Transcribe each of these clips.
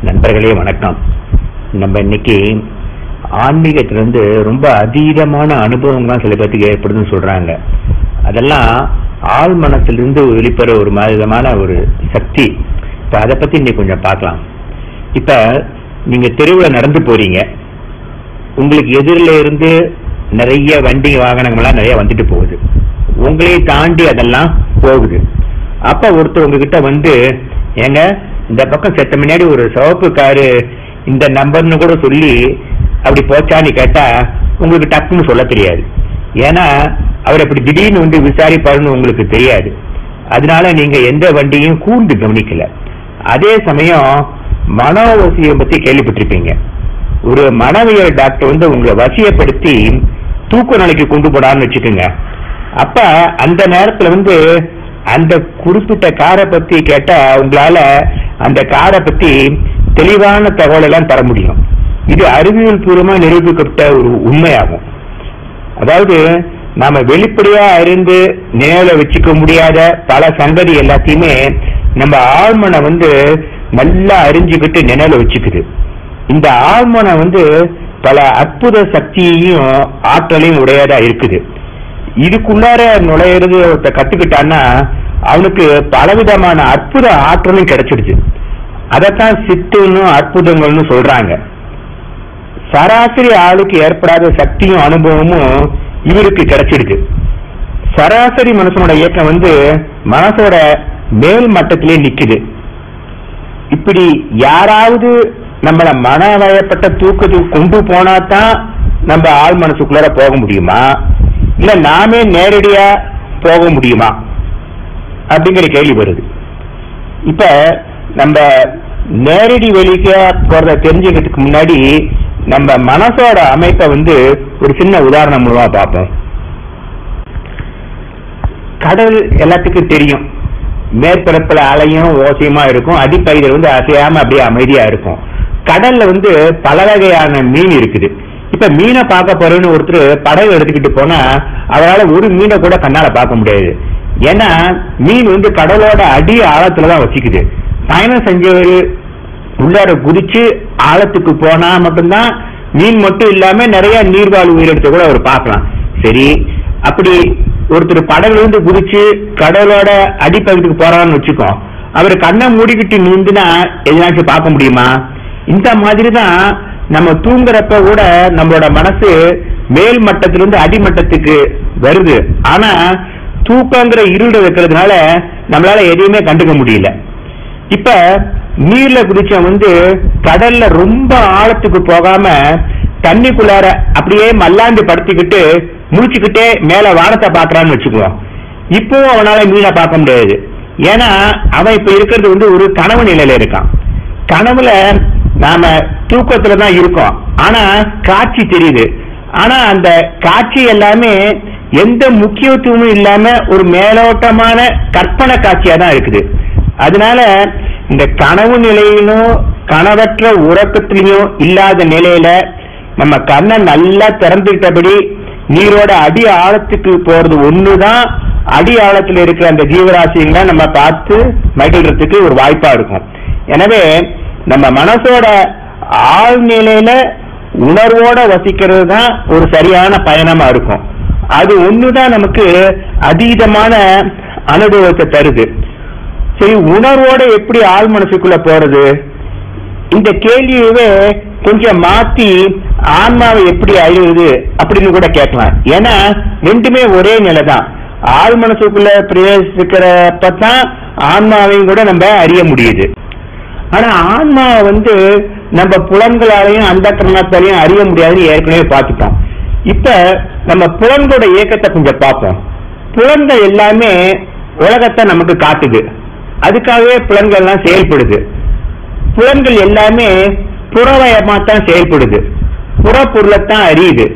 நண்பர்களே வணக்கம் நம்ம இன்னைக்கு ஆன்மீகத்திலிருந்து ரொம்ப அதீதமான அனுபவங்கள்லாம் சில பேர்த்துக்கு ஏற்படுதுன்னு சொல்றாங்க அதெல்லாம் ஆள் மனத்திலிருந்து வெளிப்பெற ஒரு விதமான ஒரு சக்தி இப்ப அதை பத்தி இன்னைக்கு கொஞ்சம் பார்க்கலாம் இப்ப நீங்க தெருவில் நடந்து போறீங்க உங்களுக்கு எதிரில இருந்து நிறைய வண்டி வாகனங்கள்லாம் நிறைய வந்துட்டு போகுது உங்களையே தாண்டி அதெல்லாம் போகுது அப்ப ஒருத்தர் உங்ககிட்ட வந்து ஏங்க இந்த பக்கம் செத்த முன்னாடி ஒரு சிவப்பு காரு இந்த நம்பர்னு கூட சொல்லி அப்படி போச்சான்னு கேட்டா உங்களுக்கு டக்குன்னு சொல்ல தெரியாது ஏன்னா அவர் அப்படி திடீர்னு வந்து விசாரிப்பாருன்னு உங்களுக்கு தெரியாது அதனால நீங்க எந்த வண்டியும் கூர்ந்து கவனிக்கல அதே சமயம் மனோவசியம் பத்தி கேள்விப்பட்டிருப்பீங்க ஒரு மனவியல் டாக்டர் வந்து உங்களை வசியப்படுத்தி தூக்க நிலைக்கு கொண்டு போடான்னு வச்சுக்கோங்க அப்ப அந்த நேரத்துல வந்து அந்த குறிப்பிட்ட காரை பத்தி கேட்டா உங்களால அந்த காரை பத்தி தெளிவான தகவல் எல்லாம் தர முடியும் இது அறிவியல் பூர்வமா நிரூபிக்கப்பட்ட ஒரு உண்மையாகும் அதாவது நாம வெளிப்படையா அறிந்து நினைவுல வச்சுக்க முடியாத பல சங்கதி எல்லாத்தையுமே நம்ம ஆழ்மனை வந்து நல்லா அறிஞ்சுக்கிட்டு நினைவுல வச்சுக்குது இந்த ஆழ்மனை வந்து பல அற்புத சக்தியையும் ஆற்றலையும் உடையதா இருக்குது இதுக்குள்ளார நுழையிறது ஒருத்த கத்துக்கிட்டான்னா அவனுக்கு பலவிதமான அற்புத ஆற்றலும் கிடைச்சிடுது அதைத்தான் சித்துன்னு அற்புதங்கள்னு சொல்றாங்க சராசரி ஆளுக்கு ஏற்படாத சக்தியும் அனுபவமும் இவருக்கு கிடைச்சிடுது சராசரி மனுஷனோட இயக்கம் வந்து மனசோட மேல் மட்டத்திலே நிக்குது இப்படி யாராவது நம்மள மனவயப்பட்ட தூக்கத்துக்கு கொண்டு போனா தான் நம்ம ஆள் மனசுக்குள்ளார போக முடியுமா இல்ல நாமே நேரடியா போக முடியுமா அப்படிங்கிற கேள்வி வருது இப்ப நம்ம நேரடி வெளிக்க போறத தெரிஞ்சுக்கிறதுக்கு முன்னாடி நம்ம மனசோட அமைப்பை வந்து ஒரு சின்ன உதாரணம் மூலமா பார்ப்போம் கடல் எல்லாத்துக்கும் தெரியும் மேற்பரப்புல அலையும் ஓசையுமா இருக்கும் அடிப்பகுதியில் வந்து அசையாம அப்படியே அமைதியா இருக்கும் கடல்ல வந்து பல வகையான மீன் இருக்குது இப்ப மீனை பார்க்க போறேன்னு ஒருத்தர் படகு எடுத்துக்கிட்டு போனா அவரால் ஒரு மீனை கூட கண்ணால பார்க்க முடியாது ஏன்னா மீன் வந்து கடலோட அடி ஆழத்துலதான் வசிக்குது பயணம் செஞ்சவர் உள்ளார குதிச்சு ஆழத்துக்கு போனா மட்டும்தான் மீன் மட்டும் இல்லாம நிறைய நீர்வாழ் உயிரினத்தை கூட அவர் பார்க்கலாம் சரி அப்படி ஒருத்தர் படகுல இருந்து குதிச்சு கடலோட அடிப்பகுதிக்கு போறான்னு வச்சுக்கோ அவர் கண்ணை மூடிக்கிட்டு நீந்துனா எதனாச்சும் பார்க்க முடியுமா இந்த மாதிரி தான் நம்ம தூங்குறப்ப கூட நம்மளோட மனசு மேல் மட்டத்திலிருந்து அடிமட்டத்துக்கு வருது ஆனா தூக்கங்கிற இருட வைக்கிறதுனால நம்மளால எதையுமே கண்டுக்க முடியல இப்ப நீர்ல குதிச்சவன் வந்து கடல்ல ரொம்ப ஆழத்துக்கு போகாம தண்ணிக்குள்ளார அப்படியே மல்லாந்து படுத்திக்கிட்டு முழிச்சுக்கிட்டே மேல வானத்தை பாக்குறான்னு வச்சுக்குவோம் இப்போ அவனால மீனை பார்க்க முடியாது ஏன்னா அவன் இப்ப இருக்கிறது வந்து ஒரு கனவு நிலையில இருக்கான் கனவுல நாம தூக்கத்துல தான் இருக்கோம் ஆனா காட்சி தெரியுது ஆனா அந்த காட்சி எல்லாமே எந்த முக்கியத்துவமும் இல்லாம ஒரு மேலோட்டமான கற்பனை காட்சியா தான் இருக்குது அதனால இந்த கனவு நிலையிலும் கனவற்ற உறக்கத்திலையும் இல்லாத நிலையில நம்ம கண்ணை நல்லா திறந்துக்கிட்டபடி நீரோட அடி ஆழத்துக்கு போறது ஒண்ணுதான் அடி ஆழத்துல இருக்கிற அந்த ஜீவராசிகளை நம்ம பார்த்து மகிழ்றதுக்கு ஒரு வாய்ப்பா இருக்கும் எனவே நம்ம மனசோட ஆழ்நிலையில உணர்வோட வசிக்கிறது தான் ஒரு சரியான பயணமா இருக்கும் அது ஒண்ணுதான் நமக்கு அதீதமான அனுபவத்தை தருது சரி உணர்வோட எப்படி ஆள் மனசுக்குள்ள போறது இந்த கேள்வியவே கொஞ்சம் மாத்தி ஆன்மாவை எப்படி அறிவது அப்படின்னு கூட கேட்கலாம் ஏன்னா ரெண்டுமே ஒரே நிலை தான் ஆள் மனசுக்குள்ள பிரவேசிக்கிறப்பதான் ஆன்மாவையும் கூட நம்ம அறிய முடியுது ஆனா ஆன்மாவை வந்து நம்ம புலன்களாலையும் அந்த கரணத்தாலையும் அறிய முடியாதுன்னு ஏற்கனவே பார்த்துட்டோம் இப்ப நம்ம புலன்களோட இயக்கத்தை கொஞ்சம் பார்ப்போம் புலன்கள் எல்லாமே உலகத்தை நமக்கு காட்டுது அதுக்காகவே புலன்கள் எல்லாம் செயல்படுது புலன்கள் எல்லாமே புறவயமா தான் செயல்படுது புறப்பொருளைத்தான் அறியுது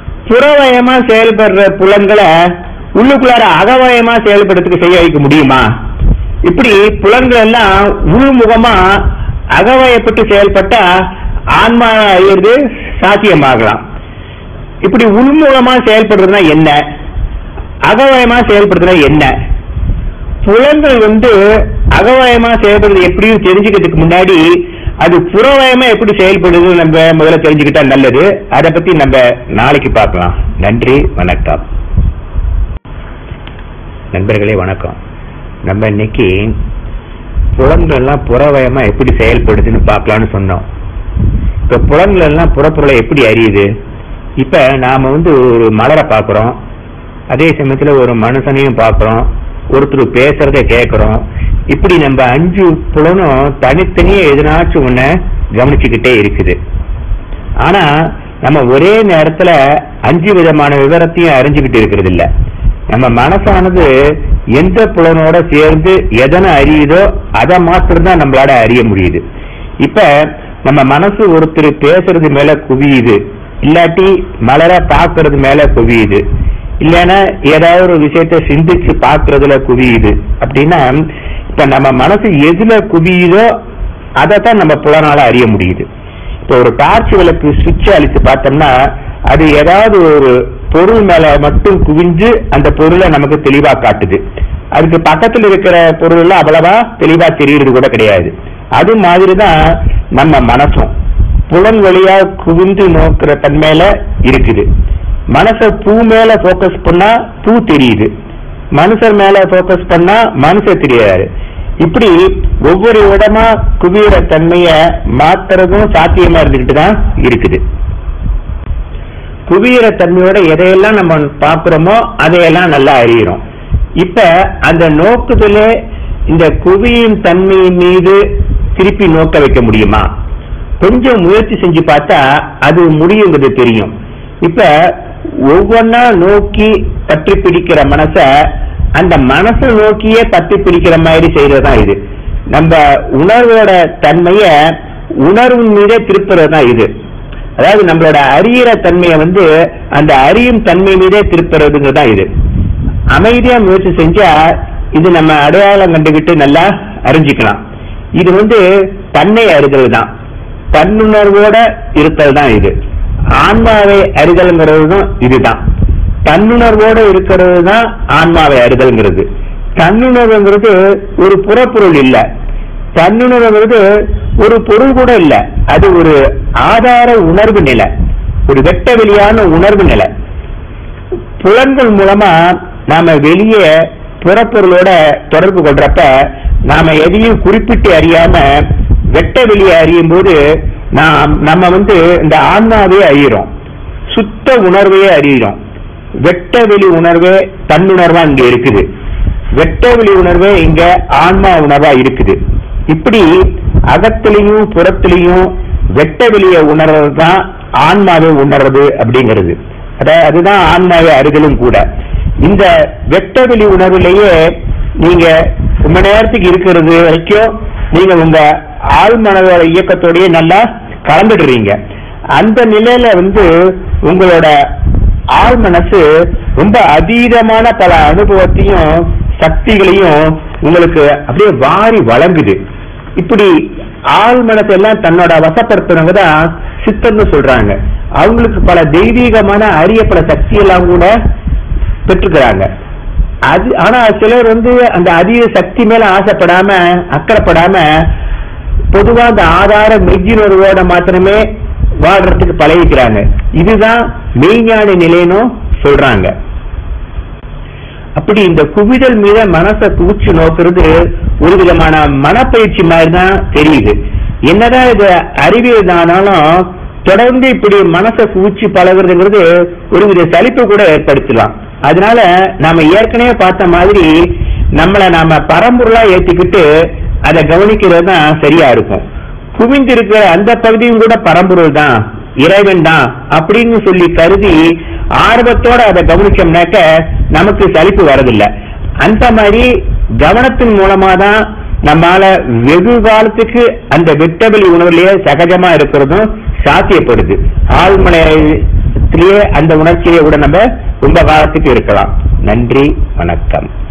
புறவயமா செயல்படுற புலன்களை உள்ளுக்குள்ளார அகவயமா செயல்படுறதுக்கு செய்ய வைக்க முடியுமா இப்படி புலன்கள் எல்லாம் உள்முகமா அகவயப்பட்டு செயல்பட்டா ஆன்மா அறியறது சாத்தியமாகலாம் இப்படி உள்முகமா செயல்படுறதுனா என்ன அகவயமா செயல்படுறதுனா என்ன புலன்கள் வந்து அகவயமா செயல்படுறது எப்படின்னு தெரிஞ்சுக்கிறதுக்கு முன்னாடி அது புறவயமா எப்படி செயல்படுது நம்ம முதல்ல தெரிஞ்சுக்கிட்டா நல்லது அதை பத்தி நம்ம நாளைக்கு பார்க்கலாம் நன்றி வணக்கம் நண்பர்களே வணக்கம் நம்ம இன்னைக்கு புலன்கள் எல்லாம் புறவயமா எப்படி செயல்படுதுன்னு பார்க்கலாம்னு சொன்னோம் இப்ப புலன்கள் எல்லாம் புறப்பொருளை எப்படி அறியுது இப்ப நாம வந்து ஒரு மலரை பார்க்கிறோம் அதே சமயத்துல ஒரு மனுஷனையும் பார்க்கிறோம் ஒருத்தர் பேசுறத கேட்கிறோம் இப்படி நம்ம அஞ்சு புலனும் தனித்தனியே எதனாச்சும் ஒண்ண கவனிச்சுக்கிட்டே இருக்குது ஆனா நம்ம ஒரே நேரத்துல அஞ்சு விதமான விவரத்தையும் அறிஞ்சுக்கிட்டு இருக்கிறது இல்ல நம்ம மனசானது எந்த புலனோட சேர்ந்து எதனை அறியுதோ அதை மாத்திரம் தான் நம்மளால அறிய முடியுது இப்ப நம்ம மனசு ஒருத்தர் பேசுறது மேல குவியுது இல்லாட்டி மலரை பார்க்கறது மேல குவியுது இல்லைன்னா ஏதாவது ஒரு விஷயத்த சிந்திச்சு பார்க்கறதுல குவியுது அப்படின்னா இப்ப நம்ம மனசு எதுல குவியுதோ அதை தான் நம்ம புலனால அறிய முடியுது இப்போ ஒரு டார்ச் விளக்கு சுவிட்ச் அழிச்சு பார்த்தோம்னா அது ஏதாவது ஒரு பொருள் மேல மட்டும் குவிஞ்சு அந்த பொருளை நமக்கு தெளிவா காட்டுது அதுக்கு பக்கத்துல இருக்கிற பொருள் எல்லாம் அவ்வளவா தெளிவா தெரியுறது கூட கிடையாது அது மாதிரிதான் நம்ம மனசும் புலன் வழியா குவிந்து நோக்கிற தன்மையில இருக்குது மனச பூ மேல போக்கஸ் பண்ணா பூ தெரியுது மனுஷர் மேல போக்கஸ் பண்ணா மனுஷர் தெரியாது இப்படி ஒவ்வொரு இடமா குவியிற தன்மைய மாத்துறதும் சாத்தியமா இருந்துகிட்டு தான் இருக்குது குவியிற தன்மையோட எதையெல்லாம் நம்ம பார்க்கிறோமோ அதையெல்லாம் நல்லா அறிகிறோம் இப்ப அந்த நோக்குதல இந்த குவியின் தன்மையின் மீது திருப்பி நோக்க வைக்க முடியுமா கொஞ்சம் முயற்சி செஞ்சு பார்த்தா அது முடியுங்கிறது தெரியும் இப்ப ஒவ்வொன்னா நோக்கி பற்றி பிடிக்கிற மனச அந்த மனசை நோக்கியே பற்றி பிடிக்கிற மாதிரி செய்யறதுதான் இது நம்ம உணர்வோட தன்மைய உணர்வு மீதே திருப்புறது தான் இது அதாவது நம்மளோட அறியிற தன்மையை வந்து அந்த அறியும் தன்மை மீதே திருப்புறதுங்கிறது தான் இது அமைதியா முயற்சி செஞ்சா இது நம்ம அடையாளம் கண்டுகிட்டு நல்லா அறிஞ்சிக்கலாம் இது வந்து தன்னை அறிதல் தான் தன்னுணர்வோட இருத்தல் தான் இது ஆன்மாவை அறிதல்ங்கிறது தான் இதுதான் தன்னுணர்வோட இருக்கிறது தான் ஆன்மாவை அறிதல்ங்கிறது தன்னுணர்வுங்கிறது ஒரு புறப்பொருள் இல்ல தன்னுணர்வுங்கிறது ஒரு பொருள் கூட இல்ல அது ஒரு ஆதார உணர்வு நிலை ஒரு வெட்ட வெளியான உணர்வு நிலை புலன்கள் மூலமா நாம வெளியே புறப்பொருளோட தொடர்பு கொள்றப்ப நாம எதையும் குறிப்பிட்டு அறியாம வெட்ட வெளியே அறியும் போது நாம் நம்ம வந்து இந்த ஆன்மாவே அறிகிறோம் சுத்த உணர்வையே அறிகிறோம் வெட்ட வெளி உணர்வே தன்னுணர்வா இங்க இருக்குது வெட்ட வெளி உணர்வே இங்க ஆன்மா உணர்வா இருக்குது இப்படி அகத்திலையும் புறத்திலையும் வெட்ட வெளிய உணர்றது தான் ஆன்மாவை உணர்றது அப்படிங்கிறது அதாவது அதுதான் ஆன்மாவை அறிதலும் கூட இந்த வெட்ட வெளி உணர்விலேயே நீங்க ரொம்ப நேரத்துக்கு இருக்கிறது வரைக்கும் நீங்க உங்க ஆள் மனதோட இயக்கத்தோடயே நல்லா கலந்துடுறீங்க அந்த நிலையில வந்து உங்களோட ஆள் மனசு ரொம்ப அதீதமான பல அனுபவத்தையும் சக்திகளையும் உங்களுக்கு அப்படியே வாரி வழங்குது இப்படி ஆள் மனசெல்லாம் தன்னோட வசப்படுத்துறவங்க தான் சித்தர்னு சொல்றாங்க அவங்களுக்கு பல தெய்வீகமான அரிய பல சக்தி எல்லாம் கூட பெற்றுக்கிறாங்க அது ஆனா சிலர் வந்து அந்த அதிக சக்தி மேல ஆசைப்படாம அக்கறைப்படாம பொதுவா அந்த ஆதார மெய்யுணர்வோட மாத்திரமே வாழ்றதுக்கு பழகிக்கிறாங்க இதுதான் மெய்ஞான நிலைன்னு சொல்றாங்க அப்படி இந்த குவிதல் மீத மனசை குவிச்சு நோக்குறது ஒரு விதமான மனப்பயிற்சி மாதிரி தான் தெரியுது என்னதான் இது அறிவியல் தானாலும் தொடர்ந்து இப்படி மனசை குவிச்சு பழகுறதுங்கிறது ஒரு வித சலிப்பு கூட ஏற்படுத்தலாம் அதனால நாம ஏற்கனவே பார்த்த மாதிரி நம்மளை நாம பரம்பொருளா ஏத்திக்கிட்டு அதை கவனிக்கிறது தான் சரியா இருக்கும் குவிந்திருக்கிற அந்த பகுதியும் கூட பரம்பொருள் தான் இறைவன் தான் அப்படின்னு சொல்லி கருதி ஆர்வத்தோட அதை கவனிச்சோம்னாக்க நமக்கு சலிப்பு வரதில்லை அந்த மாதிரி கவனத்தின் மூலமா தான் நம்மால வெகு காலத்துக்கு அந்த வெட்டவெளி உணர்வுலயே சகஜமா இருக்கிறதும் சாத்தியப்படுது ஆழ்மனையிலேயே அந்த உணர்ச்சியிலே கூட நம்ம ரொம்ப காலத்துக்கு இருக்கலாம் நன்றி வணக்கம்